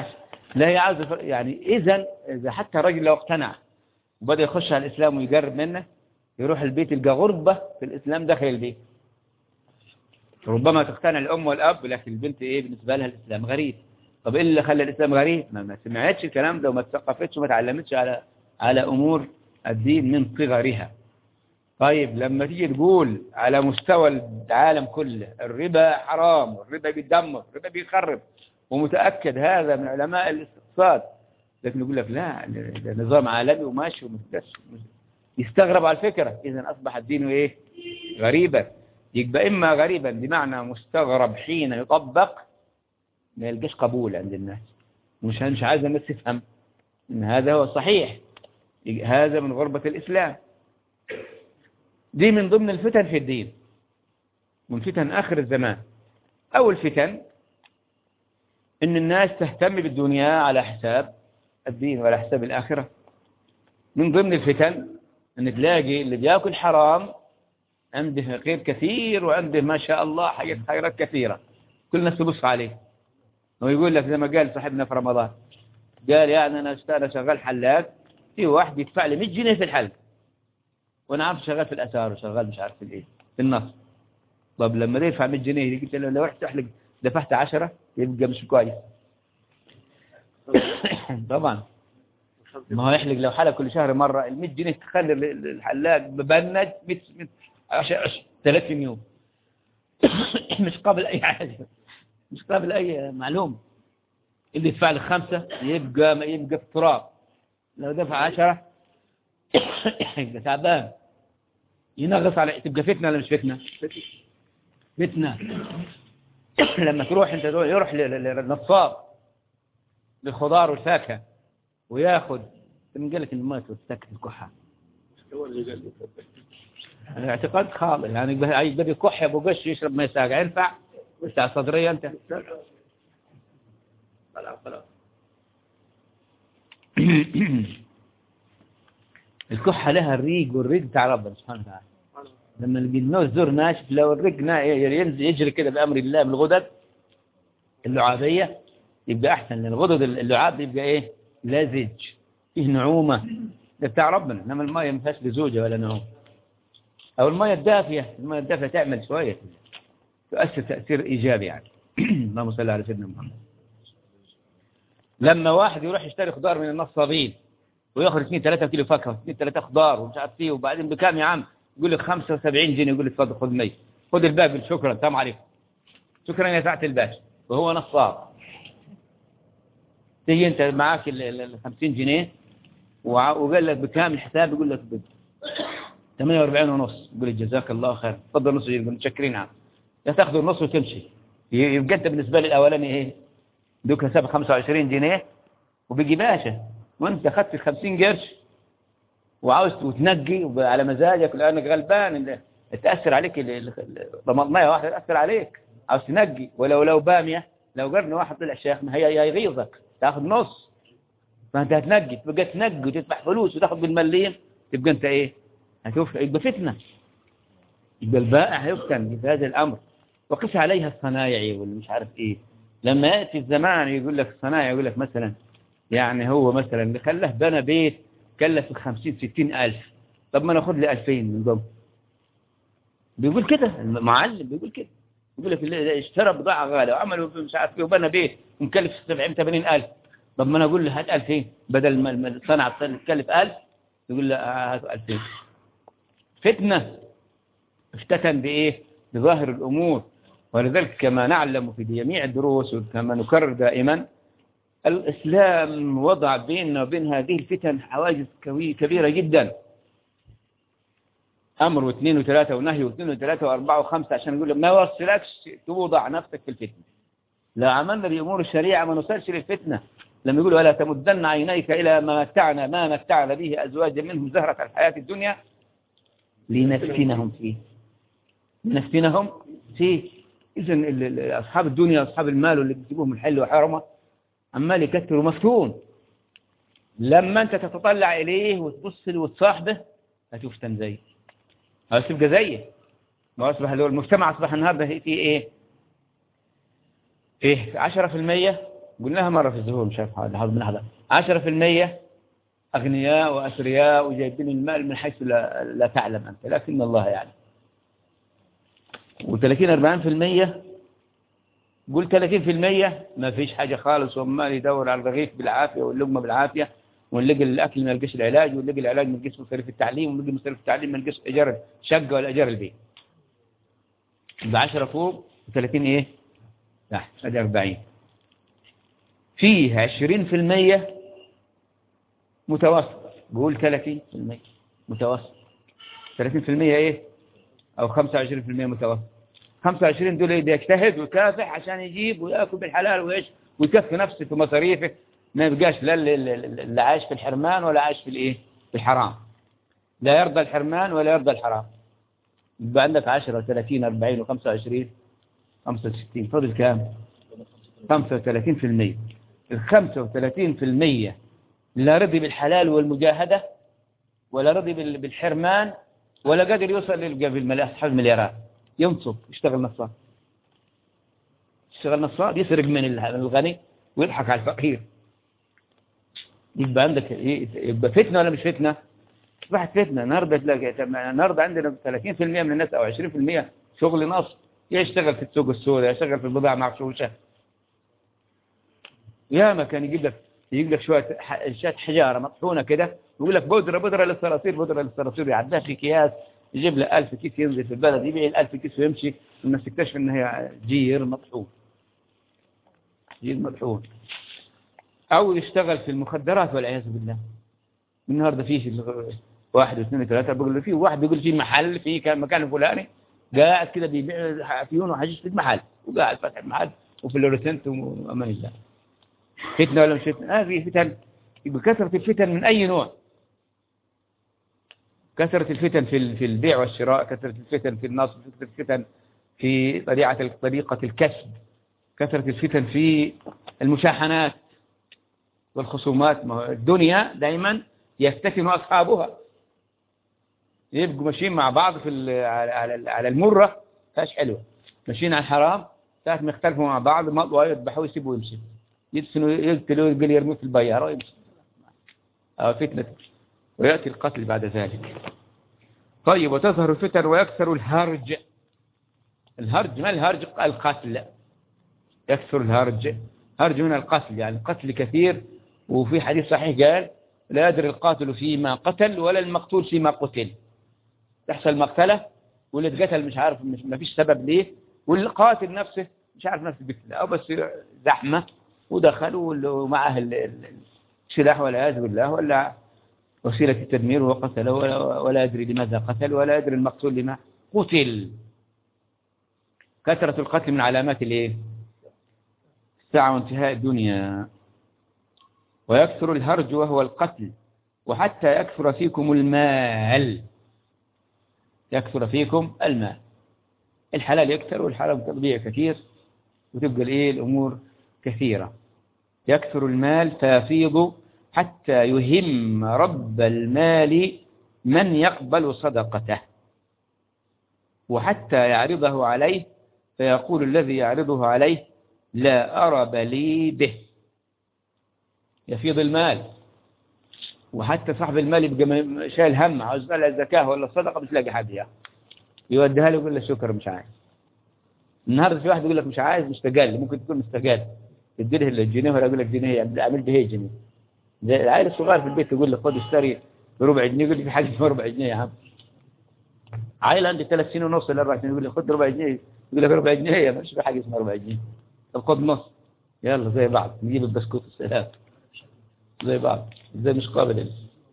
لا هي عاوزة فر- يعني إذا إذا حتى الراجل لو اقتنع وبدأ يخش على الإسلام ويقرب منه يروح البيت يلقى غربة في الإسلام داخل البيت ربما تقتنع الأم والأب لكن البنت إيه بالنسبة لها الإسلام غريب طب إيه اللي خلى الإسلام غريب ما, ما سمعتش الكلام ده وما تثقفتش وما تعلمتش على على أمور الدين من صغرها طيب لما تيجي تقول على مستوى العالم كله الربا حرام والربا بيدمر الربا بيخرب ومتأكد هذا من علماء الاقتصاد لكن يقول لك لا ده ده نظام عالمي وماشي ومستش يستغرب على الفكرة إذا أصبح الدين إيه غريبا يبقى إما غريبا بمعنى مستغرب حين يطبق ما يلقاش قبول عند الناس مش مش عايز الناس تفهم إن هذا هو الصحيح هذا من غربة الإسلام دي من ضمن الفتن في الدين من فتن آخر الزمان أول فتن إن الناس تهتم بالدنيا على حساب الدين وعلى حساب الآخرة من ضمن الفتن أن تلاقي اللي بياكل حرام عنده خير كثير وعنده ما شاء الله حاجات خيرات كثيرة كل الناس تبص عليه ويقول لك زي ما قال صاحبنا في رمضان قال يعني أنا أنا شغال حلاق في واحد يدفع لي 100 جنيه في الحلق وانا عارف شغال في الاثار وشغال مش عارف في الايه في النصر طب لما ده يدفع 100 جنيه قلت له لو رحت تحلق دفعت 10 يبقى مش كويس طبعا ما هو يحلق لو حلق كل شهر مرة ال 100 جنيه تخلي ال- ال- الحلاق مبند 100 30 يوم مش قابل اي حاجة مش قابل اي معلوم اللي يدفع لك خمسة يبقى يبقى في التراب لو دفع 10 يبقى تعبان ينغص على تبقى فتنة ولا مش فتنة فتنة لما تروح انت تروح- يروح لل- لل- للنصاب للخضار والفاكهة وياخد من قال لك ان ما تستكت الكحة هو اللي قال لي اعتقاد خاطئ يعني يبقى يبقى يكح يا ابو قش يشرب ماء ساقع ينفع بتاع صدرية انت خلاص خلاص الكحة لها الريق والريق بتاع ربنا سبحانه وتعالى لما النوز الزور ناشف لو الريق نا- ينزل يجري كده بأمر الله من الغدد اللعابية يبقى أحسن لأن الغدد اللعاب يبقى إيه لازج فيه نعومة ده بتاع ربنا إنما المية ما فيهاش لزوجة ولا نعومة أو المية الدافية المية الدافية تعمل شوية تؤثر تأثير إيجابي يعني اللهم صل على سيدنا محمد لما واحد يروح يشتري خضار من النصابين وياخد 2 3 كيلو فاكهه 2 3 خضار ومش عارف ايه وبعدين بكام يا عم يقول لك 75 جنيه يقول لك اتفضل خد 100 خد الباقي شكرا تمام عليكم شكرا يا سعاده الباشا وهو نصاب تيجي انت معاك ال ال- 50 جنيه وع- وقال لك بكام الحساب يقول لك ب 48 ونص يقول لك جزاك الله خير اتفضل نص جنيه متشكرين عم يا تاخذ النص وتمشي ي- يبقى انت بالنسبه لي الاولاني ايه دوك حساب 25 جنيه وبيجي باشا وانت اخذت ال 50 قرش وعاوز وتنقي على مزاجك لانك غلبان اللي تاثر عليك ال- ال- ال- طماطميه واحده تاثر عليك عاوز تنقي ولو لو باميه لو قرن واحد طلع شيخ ما هي هيغيظك تاخذ نص فانت هتنقي تبقى تنقي وتدفع فلوس وتاخذ بالمليم تبقى انت ايه هتوف يبقى فتنه يبقى البائع هيفتن في هذا الامر وقس عليها الصنايعي والمش عارف ايه لما ياتي الزمان يقول لك الصنايعي يقول لك مثلا يعني هو مثلا اللي خلاه بنى بيت كلف 50 60 ألف طب ما ناخد لي 2000 من ضمن بيقول كده المعلم بيقول كده يقول لك اللي اشترى بضاعة غالية وعمل مش عارف ايه وبنى بيت مكلف 70 80 ألف طب ما انا اقول له هات 2000 بدل ما ما الصنعة تكلف 1000 يقول له هات 2000 فتنة افتتن بإيه بظاهر الأمور ولذلك كما نعلم في جميع الدروس وكما نكرر دائما الإسلام وضع بيننا وبين هذه الفتن حواجز كوي- كبيرة جدا أمر واثنين وثلاثة ونهي واثنين وثلاثة وأربعة وخمسة عشان نقول ما يوصلكش توضع نفسك في الفتنة لو عملنا بأمور الشريعة ما نوصلش للفتنة لما يقول ولا تمدن عينيك إلى ما متعنا ما متعنا به أزواجا منهم زهرة الحياة الدنيا لنفتنهم فيه لنفتنهم فيه إذا أصحاب الدنيا أصحاب المال واللي بيجيبوهم الحل وحرمه عمال يكتر ومفتون لما انت تتطلع اليه وتبص له وتصاحبه هتفتن زيه هتبقى زيه ما اصبح اللي هو المجتمع اصبح النهارده في ايه ايه 10% قلناها مرة في الزهور مش عارف هذا من هذا 10% أغنياء وأثرياء وجايبين المال من حيث لا, لا تعلم أنت لكن الله يعلم و30 40% قول 30% ما فيش حاجة خالص وما يدور على الرغيف بالعافية واللقمة بالعافية ونلقي الأكل ما نلقاش العلاج ونلقي العلاج ما نلقاش مصاريف التعليم ونلقي مصاريف التعليم ما نلقاش إيجار شقة ولا إيجار البيت يبقى 10 فوق و30 إيه تحت ادي 40 فيه 20% متوسط قول 30% متوسط 30% ايه او 25% متوسط 25 دول بيجتهد ويكافح عشان يجيب وياكل بالحلال ويعيش ويكفي نفسه في مصاريفه ما يبقاش لا اللي عايش في الحرمان ولا عايش في الايه في الحرام لا يرضى الحرمان ولا يرضى الحرام يبقى عندك 10 30 40 و25 65 فاضل كام 35% ال 35% لا رضي بالحلال والمجاهدة ولا رضي بالحرمان ولا قادر يوصل للملاحظ مليارات ينصب يشتغل نصاب يشتغل نصاب يسرق من الغني ويضحك على الفقير يبقى عندك يبقى فتنة ولا مش فتنة اصبحت فتنة النهارده تلاقي النهارده عندنا 30% من الناس او 20% شغل نصب يشتغل في السوق السوري يشتغل في البضاعة مغشوشة ياما كان يجيب لك يجيب لك شوية شوية حجارة مطحونة كده يقول لك بودرة بودرة للصراصير بودرة للصراصير يعدها في أكياس يجيب له 1000 كيس ينزل في البلد يبيع ال 1000 كيس ويمشي الناس تكتشف ان هي جير مطحون جير مطحون او يشتغل في المخدرات والعياذ بالله النهارده فيه واحد واثنين وثلاثة بيقول له فيه واحد بيقول في محل في كان مكان فلاني قاعد كده بيبيع فيون وحشيش في المحل وقاعد فاتح المحل وفي الورسنت وامان الله فتنة ولا مش فتنة آه في فتن يبقى كثرة الفتن من أي نوع كثرة الفتن في في البيع والشراء كثرة الفتن في النصب كثرة الفتن في طريقة طريقة الكسب كثرة الفتن في المشاحنات والخصومات الدنيا دائما يفتتن أصحابها يبقوا ماشيين مع بعض في على على المرة فاش حلوة ماشيين على الحرام ساعة ما يختلفوا مع بعض مضوا يذبحوا يسيبوا ويمشي يدفنوا يقتلوا يقول يرموا في البيارة ويمشي أو فتنة ويأتي القتل بعد ذلك طيب وتظهر الفتن ويكثر الهرج الهرج ما الهرج القتل يكثر الهرج هرج من القتل يعني القتل كثير وفي حديث صحيح قال لا يدري القاتل فيما قتل ولا المقتول فيما قتل تحصل مقتلة واللي اتقتل مش عارف مش ما فيش سبب ليه والقاتل نفسه مش عارف نفسه بيقتل أو بس زحمة ودخلوا ومعه السلاح والعياذ بالله ولا وسيلة التدمير وقتله ولا, ولا يدري لماذا قتل ولا يدري المقتول لما قتل كثرة القتل من علامات الايه الساعة وانتهاء الدنيا ويكثر الهرج وهو القتل وحتى يكثر فيكم المال يكثر فيكم المال الحلال يكثر والحرام تضبيع كثير وتبقى الايه الامور كثيرة يكثر المال فيفيض حتى يهم رب المال من يقبل صدقته وحتى يعرضه عليه فيقول الذي يعرضه عليه لا أرب لي به يفيض المال وحتى صاحب المال يبقى شايل هم عاوز بقى الزكاة ولا الصدقة مش لاقي حد يعني يوديها له يقول له شكرا مش عايز النهارده في واحد يقول لك مش عايز مستقل ممكن تكون مستقل تدي له الجنيه ولا يقول لك جنيه اعمل به جنيه زي العيل الصغير في البيت يقول لك خد اشتري بربع جنيه يقول لي في حاجه اسمها ربع جنيه يا عم عيل عندي ثلاث سنين ونص ولا اربع سنين يقول لي خد ربع جنيه يقول لك ربع جنيه يا مش في حاجه اسمها ربع جنيه طب خد نص يلا زي بعض نجيب البسكوت السلام زي بعض زي مش قابل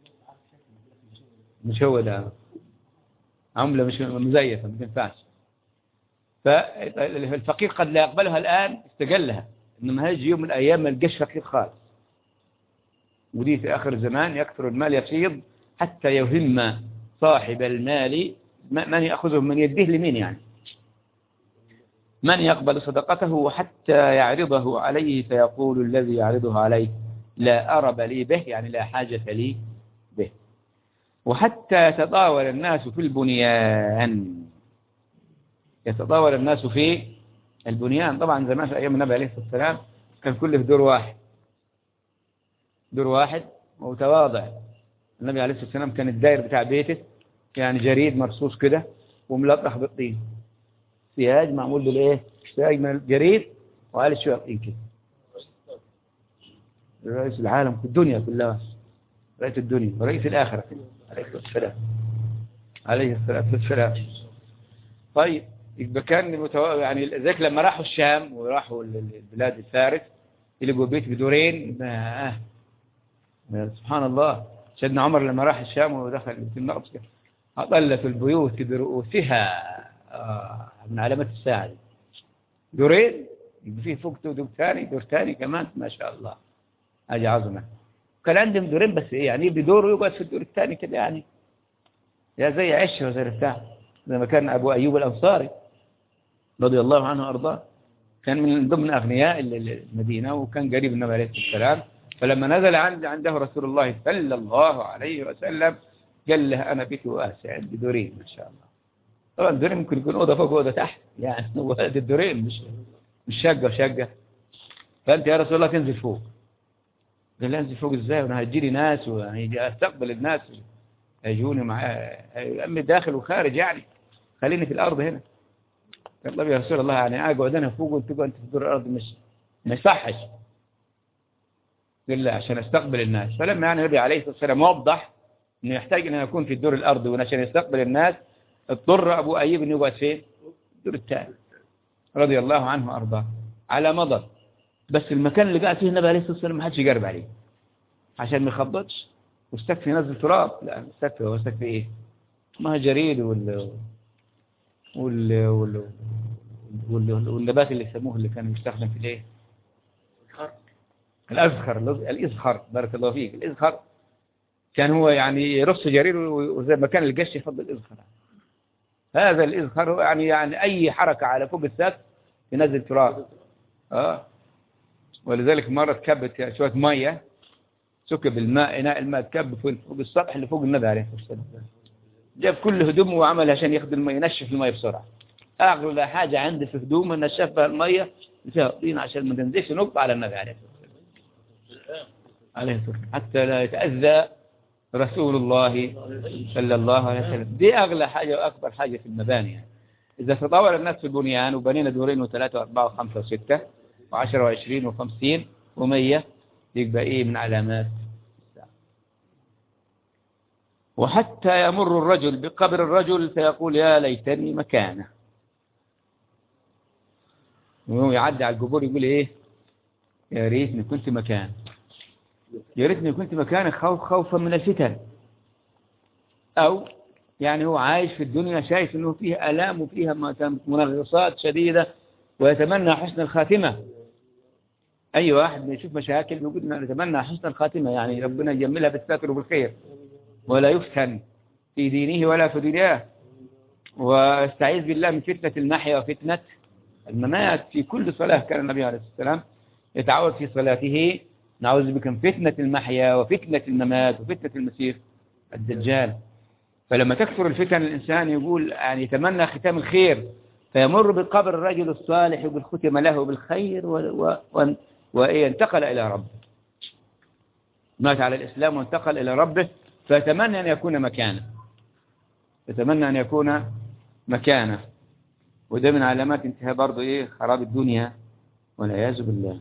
مش هو ده عملة مش مزيفة ما تنفعش فالفقير قد لا يقبلها الآن استقلها إنما هيجي يوم من الأيام ما يلقاش فقير خالص ودي في آخر الزمان يكثر المال يفيض حتى يهم صاحب المال من يأخذه من يديه لمين يعني من يقبل صدقته حتى يعرضه عليه فيقول الذي يعرضه عليه لا أرب لي به يعني لا حاجة لي به وحتى يتطاول الناس في البنيان يتطاول الناس في البنيان طبعا زمان في أيام النبي عليه الصلاة والسلام كان كله في دور واحد دور واحد ومتواضع النبي عليه الصلاة والسلام كان الداير بتاع بيته يعني جريد مرصوص كده وملطخ بالطين سياج معمول بالايه سياج من الجريد وعلى شويه طين كده رئيس العالم في الدنيا كلها رئيس الدنيا ورئيس الآخرة عليه الصلاة والسلام عليه الصلاة والسلام طيب يبقى كان متو... يعني ذاك لما راحوا الشام وراحوا البلاد الفارس يلقوا بيت بدورين ما... آه. سبحان الله سيدنا عمر لما راح الشام ودخل بيت المقدس أطلت البيوت برؤوسها آه. من علامات الساعة دي. دورين يبقى فيه فوق دور ثاني دور ثاني كمان ما شاء الله حاجة عظمة كان عندهم دورين بس إيه يعني بدور ويقعد في الدور الثاني كده يعني يا زي عشه وزي بتاع زي ما كان أبو أيوب الأنصاري رضي الله عنه وأرضاه كان من ضمن أغنياء المدينة وكان قريب النبي عليه الصلاة والسلام فلما نزل عند عنده رسول الله صلى الله عليه وسلم قال له أنا بيتي واسع عندي دورين ما شاء الله طبعا دورين ممكن يكون أوضة فوق وأوضة تحت يعني هو هذه الدورين مش مش شقة وشقة فأنت يا رسول الله تنزل فوق قال له انزل فوق ازاي وانا هيجي لي ناس وهيجي استقبل الناس هيجوني معايا امي داخل وخارج يعني خليني في الارض هنا قال طب يا رسول الله يعني اقعد انا فوق وانت تقعد في دور الارض مش ما يصحش قال لا عشان استقبل الناس فلما يعني النبي عليه الصلاه والسلام وضح انه يحتاج ان يكون في الدور الارضي وعشان يستقبل الناس اضطر ابو ايوب انه يقعد فين الدور الثاني رضي الله عنه وارضاه على مضض بس المكان اللي قاعد فيه النبي عليه الصلاة والسلام ما حدش يقرب عليه عشان ما يخبطش والسقف ينزل تراب لا السقف هو سقف ايه ما جريد وال وال وال وال والنبات اللي يسموه اللي كان يستخدم في الايه الازخر الازخر بارك الله فيك الازخر كان هو يعني يرص جريد وزي ما كان القش يفضل الازخر هذا الازخر هو يعني يعني اي حركة على فوق السقف ينزل تراب اه ولذلك مرة تكبت شوية مية سكب الماء إناء الماء تكب فوق السطح اللي فوق النبي عليه الصلاة والسلام جاب كل هدومه وعمل عشان ياخذ المية ينشف المية بسرعة أغلى حاجة عندي في هدومه نشفها المية فيها طين عشان ما تنزلش نقطة على النبي عليه الصلاة والسلام عليه الصلاة والسلام حتى لا يتأذى رسول الله صلى الله عليه وسلم دي أغلى حاجة وأكبر حاجة في المباني يعني. إذا تطور الناس في البنيان وبنينا دورين وثلاثة وأربعة وخمسة وستة وعشرة وعشرين وخمسين ومية يبقى إيه من علامات الساعة وحتى يمر الرجل بقبر الرجل فيقول يا ليتني مكانه وهو يعدي على القبور يقول إيه يا ريتني كنت مكانه يا ريتني كنت مكانه خوف خوفا من الفتن أو يعني هو عايش في الدنيا شايف انه فيه آلام وفيها منغصات شديدة ويتمنى حسن الخاتمة أي واحد يشوف مشاكل يقول نتمنى حسن الخاتمة يعني ربنا يجملها بالستر وبالخير ولا يفتن في دينه ولا في دنياه واستعيذ بالله من فتنة المحيا وفتنة الممات في كل صلاة كان النبي عليه الصلاة والسلام يتعود في صلاته نعوذ بك من فتنة المحيا وفتنة الممات وفتنة المسيح الدجال فلما تكثر الفتن الإنسان يقول يعني يتمنى ختام الخير فيمر بقبر الرجل الصالح بالختم له بالخير و... و... وانتقل إلى ربه مات على الإسلام وانتقل إلى ربه فيتمنى أن يكون مكانه يتمنى أن يكون مكانه وده من علامات انتهاء برضه إيه خراب الدنيا والعياذ بالله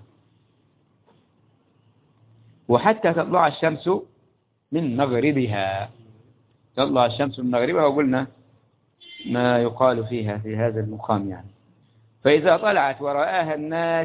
وحتى تطلع الشمس من مغربها تطلع الشمس من مغربها وقلنا ما يقال فيها في هذا المقام يعني فإذا طلعت ورآها الناس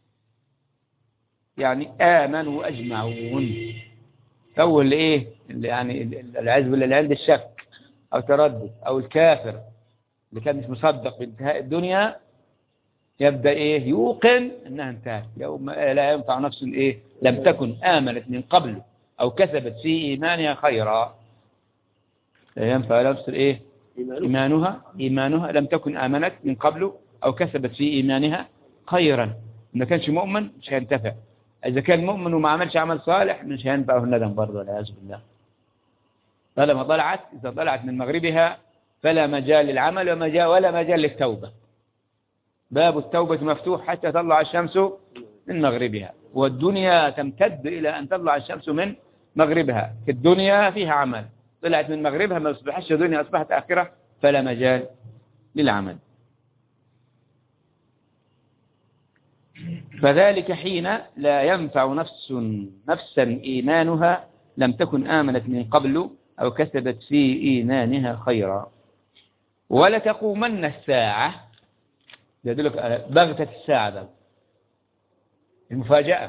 يعني آمنوا وأجمعون أول إيه اللي يعني العز بالله اللي عنده الشك أو تردد أو الكافر اللي كان مش مصدق بانتهاء الدنيا يبدأ إيه يوقن أنها انتهت يوم لا ينفع نفس إيه لم تكن آمنت من قبل أو كسبت في إيمانها خيرا لا ينفع نفس إيه إيمانها إيمانها لم تكن آمنت من قبل أو كسبت في إيمانها خيرا ما كانش مؤمن مش هينتفع إذا كان مؤمن وما عملش عمل صالح مش هينفعه الندم برضه والعياذ بالله طالما طلعت إذا طلعت من مغربها فلا مجال للعمل ومجال ولا مجال للتوبة باب التوبة مفتوح حتى تطلع الشمس من مغربها والدنيا تمتد إلى أن تطلع الشمس من مغربها في الدنيا فيها عمل طلعت من مغربها ما أصبحتش دنيا أصبحت آخرة فلا مجال للعمل فذلك حين لا ينفع نفس نفسا إيمانها لم تكن آمنت من قبل أو كسبت في إيمانها خيرا ولتقومن الساعة يدلك على بغتة الساعة ده المفاجأة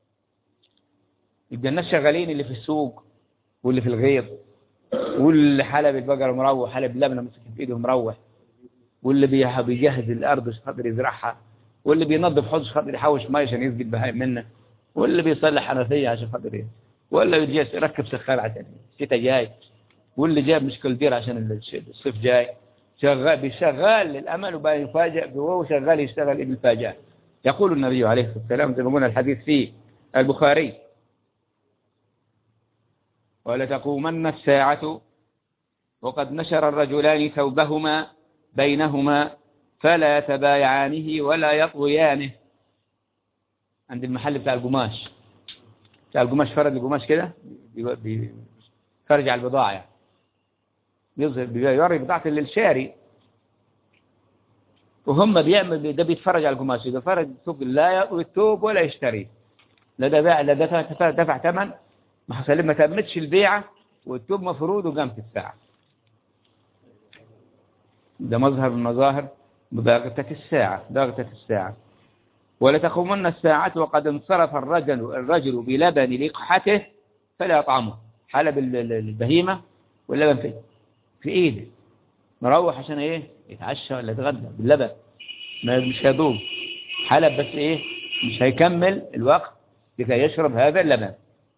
يبقى الناس شغالين اللي في السوق واللي في الغيط واللي حلب البقر مروح حلب لبنه مسك في ايده مروح واللي بي- بيجهز الارض عشان خاطر يزرعها واللي بينظف حوض عشان خاطر يحوش ميه عشان يسقي البهايم منه واللي بيصلح حنفيه عشان خاطر ايه ولا يجي يركب سخان عشان الشتاء جاي واللي جاب مشكل دير عشان الش- الصيف جاي شغال بيشغال للامل وبقى يفاجئ وهو شغال يشتغل بالفاجاه يقول النبي عليه الصلاه والسلام زي ما قلنا الحديث في البخاري ولتقومن الساعة وقد نشر الرجلان ثوبهما بينهما فلا يتبايعانه ولا يطويانه عند المحل بتاع القماش بتاع القماش فرد القماش كده بي- بي- فرج على البضاعة يعني. يظهر بيوري بضاعة للشاري وهم بيعمل ده بيتفرج على القماش إذا فرج الثوب لا يطوي الثوب ولا يشتري لا ده باع لا دفع دفع ثمن ما حصل ما تمتش البيعة والثوب مفروض وقامت الساعة ده مظهر من مظاهر بغتة الساعة بغتة الساعة ولتقومن الساعة وقد انصرف الرجل الرجل بلبن لقحته فلا يطعمه حلب ال- ال- البهيمة واللبن في في ايده مروح عشان ايه يتعشى ولا يتغدى باللبن ما مش هيذوب حلب بس ايه مش هيكمل الوقت لكي يشرب هذا اللبن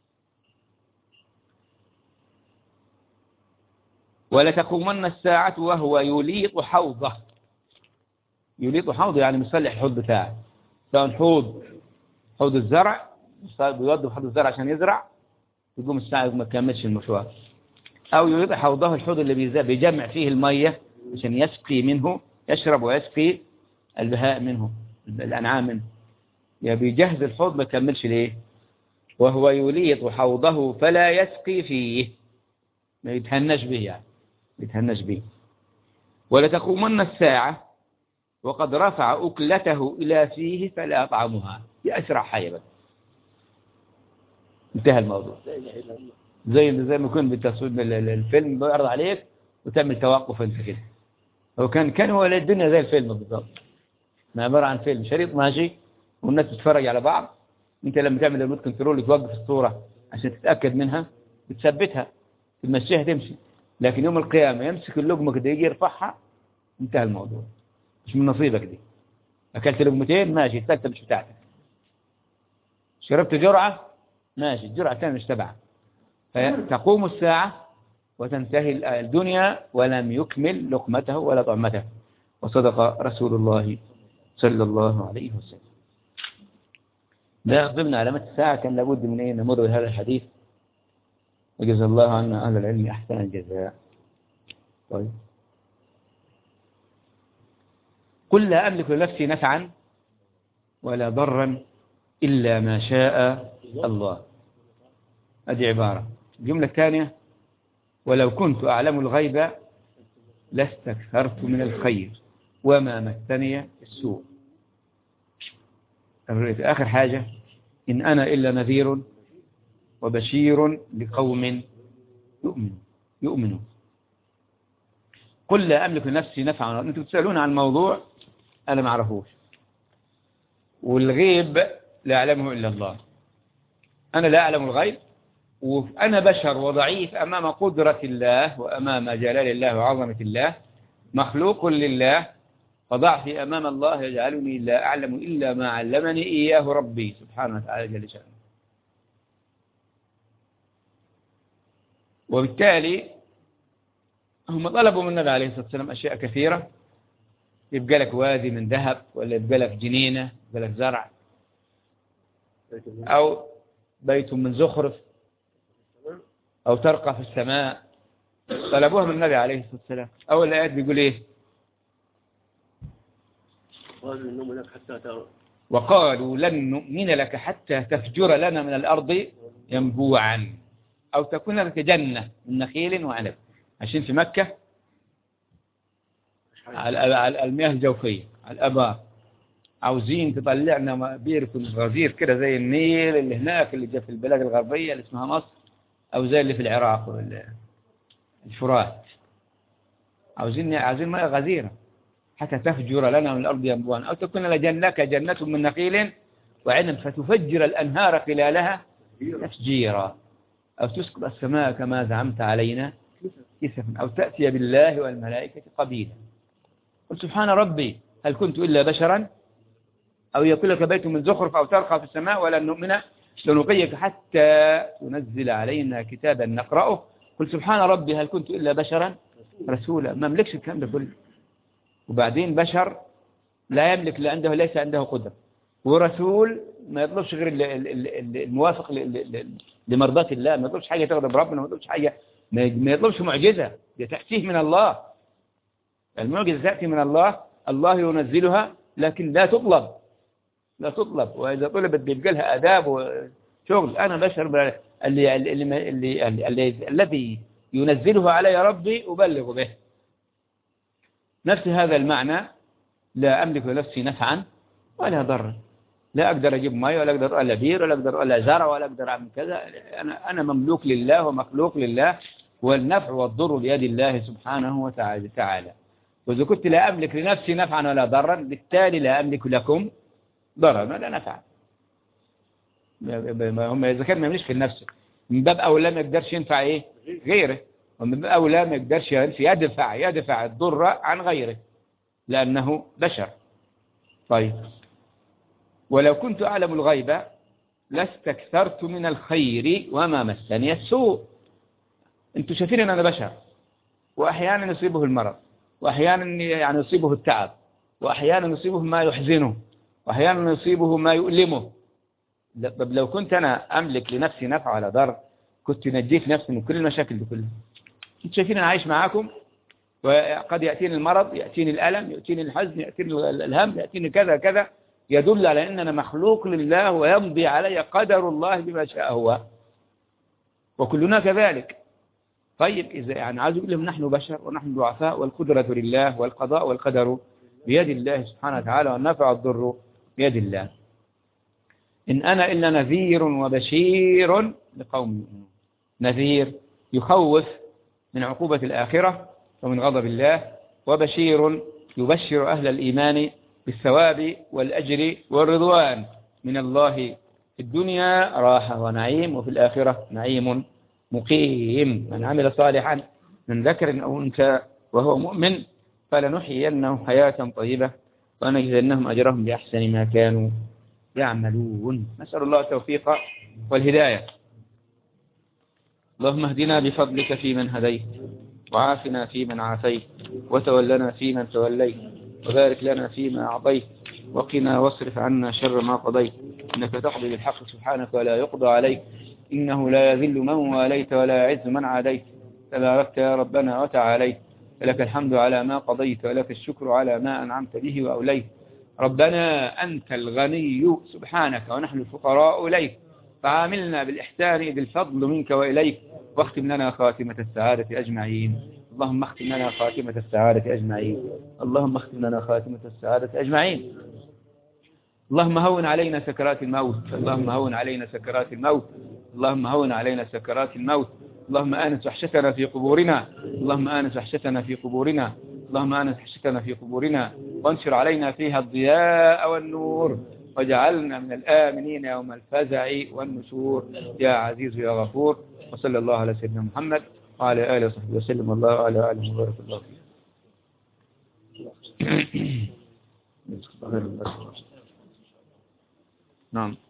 ولتقومن الساعة وهو يليط حوضه يليط حوضه يعني مصلح الحوض بتاعه سواء حوض حوض الزرع بيوضب حوض الزرع عشان يزرع يقوم الساعة ما كملش المشوار أو يليط حوضه الحوض اللي بيز- بيجمع فيه المية عشان يسقي منه يشرب ويسقي البهاء منه الأنعام منه يعني بيجهز الحوض ما كملش ليه وهو يليط حوضه فلا يسقي فيه ما يتهنش به يعني يتهنش به ولتقومن الساعة وقد رفع أكلته إلى فيه فلا يطعمها بأسرع حاجة بس انتهى الموضوع زي زي ما يكون بالتصوير ال- ال- الفيلم بيعرض عليك وتعمل توقف انت كده هو كان كان هو الدنيا زي الفيلم بالضبط ما عبارة عن فيلم شريط ماشي والناس بتتفرج على بعض انت لما تعمل الريموت كنترول توقف الصورة عشان تتأكد منها بتثبتها تمشيها تمشي لكن يوم القيامة يمسك اللقمة كده يجي يرفعها انتهى الموضوع مش من نصيبك دي أكلت لقمتين ماشي الثالثة مش بتاعتك شربت جرعة ماشي الجرعة الثانية مش تبعك فتقوم الساعة وتنتهي الدنيا ولم يكمل لقمته ولا طعمته وصدق رسول الله صلى الله عليه وسلم ده ضمن علامات الساعة كان لابد من ايه نمر بهذا الحديث وجزا الله عنا أهل العلم أحسن الجزاء طيب قل لا أملك لنفسي نفعا ولا ضرا إلا ما شاء الله هذه عبارة الجملة الثانية ولو كنت أعلم الغيب لاستكثرت من الخير وما مسني السوء آخر حاجة إن أنا إلا نذير وبشير لقوم يؤمن يؤمنون قل لا أملك لنفسي نفعا أنتم تسألون عن موضوع أنا ما أعرفوش والغيب لا يعلمه إلا الله أنا لا أعلم الغيب وأنا بشر وضعيف أمام قدرة الله وأمام جلال الله وعظمة الله مخلوق لله فضعفي أمام الله يجعلني لا أعلم إلا ما علمني إياه ربي سبحانه وتعالى جل شأنه وبالتالي هم طلبوا من النبي عليه الصلاة والسلام أشياء كثيرة يبقى لك وادي من ذهب ولا يبقى لك جنينة يبقى لك زرع أو بيت من زخرف أو ترقى في السماء طلبوها من النبي عليه الصلاة والسلام أول الآيات بيقول إيه قالوا انهم هناك حتى ترى وقالوا لن نؤمن لك حتى تفجر لنا من الأرض ينبوعا أو تكون لك جنة من نخيل وعنب عشان في مكة على على المياه الجوفية على الأبار عاوزين تطلعنا بير في الغزير كده زي النيل اللي هناك اللي جا في البلاد الغربية اللي اسمها مصر أو زي اللي في العراق وال- الفرات عاوزين عاوزين مياه غزيرة حتى تفجر لنا من الأرض ينبوعا أو تكون لجنة جنة من نخيل وعنب فتفجر الأنهار خلالها تفجيرا أو تسقط السماء كما زعمت علينا كسفا أو تأتي بالله والملائكة قبيلا قل سبحان ربي هل كنت إلا بشرا أو يكون لك بيت من زخرف أو ترقى في السماء ولن نؤمن لنطيك حتى تنزل علينا كتابا نقرأه قل سبحان ربي هل كنت إلا بشرا رسولا ما ملكش الكلام ده كله وبعدين بشر لا يملك لا عنده ليس عنده قدرة ورسول ما يطلبش غير ال- ال- ال- الموافق ل- ل- ل- لمرضاة الله ما يطلبش حاجة تغضب ربنا ما يطلبش حاجة ما ما يطلبش معجزة دي تأتيه من الله المعجزة تأتي من الله الله ينزلها لكن لا تطلب لا تطلب وإذا طلبت بيبقى لها آداب وشغل أنا بشر ب- اللي اللي اللي, اللي, اللي الذي ينزله علي ربي أبلغ به نفس هذا المعنى لا أملك لنفسي نفعا ولا ضرا لا أقدر أجيب مي ولا أقدر ألا بير ولا أقدر ألا زرع ولا أقدر أعمل كذا أنا أنا مملوك لله ومخلوق لله والنفع والضر بيد الله سبحانه وتعالى تعالى وإذا كنت لا أملك لنفسي نفعا ولا ضرا بالتالي لا أملك لكم ضرا ولا نفعا هم إذا كان ما يملكش في نفسه من باب أولى ما يقدرش ينفع إيه غيره ومن باب أولى ما يقدرش يدفع يدفع الضر عن غيره لأنه بشر طيب ولو كنت أعلم الغيب لاستكثرت من الخير وما مسني السوء انتوا شايفين ان انا بشر واحيانا يصيبه المرض واحيانا يعني يصيبه التعب واحيانا يصيبه ما يحزنه واحيانا يصيبه ما يؤلمه لا- طب لو كنت انا املك لنفسي نفع ولا ضر كنت نجيت نفسي من كل المشاكل دي كلها انتوا شايفين انا عايش معاكم وقد ياتيني المرض ياتيني الالم ياتيني الحزن ياتيني الهم ياتيني كذا كذا يدل على ان انا مخلوق لله ويمضي علي قدر الله بما شاء هو وكلنا كذلك طيب إذا يعني عايز يقول لهم نحن بشر ونحن ضعفاء والقدرة لله والقضاء والقدر بيد الله سبحانه وتعالى والنفع والضر بيد الله إن أنا إلا نذير وبشير لقوم يؤمنون نذير يخوف من عقوبة الآخرة ومن غضب الله وبشير يبشر أهل الإيمان بالثواب والأجر والرضوان من الله في الدنيا راحة ونعيم وفي الآخرة نعيم مقيم من عمل صالحا من ذكر أو أنثى وهو مؤمن فلنحيينه حياة طيبة ونجزينهم أجرهم بأحسن ما كانوا يعملون نسأل الله التوفيق والهداية اللهم اهدنا بفضلك فيمن هديت وعافنا فيمن عافيت وتولنا فيمن توليت وبارك لنا فيما أعطيت وقنا واصرف عنا شر ما قضيت إنك تقضي بالحق سبحانك ولا يقضى عليك إنه لا يذل من واليت ولا يعز من عاديت تباركت يا ربنا وتعاليت لك الحمد على ما قضيت ولك الشكر على ما أنعمت به وأوليت ربنا أنت الغني سبحانك ونحن الفقراء إليك فعاملنا بالإحسان إذ الفضل منك وإليك واختم لنا خاتمة السعادة أجمعين اللهم اختم لنا خاتمة السعادة أجمعين اللهم اختم لنا خاتمة السعادة أجمعين اللهم هون علينا سكرات الموت اللهم هون علينا سكرات الموت اللهم هون علينا سكرات الموت اللهم آنس وحشتنا في قبورنا اللهم آنس وحشتنا في قبورنا اللهم آنس وحشتنا في قبورنا وانشر علينا فيها الضياء والنور واجعلنا من الآمنين يوم الفزع والنشور يا عزيز يا غفور وصلى الله على سيدنا محمد وعلى آله وصحبه وسلم والله على آله وبارك الله فيه نعم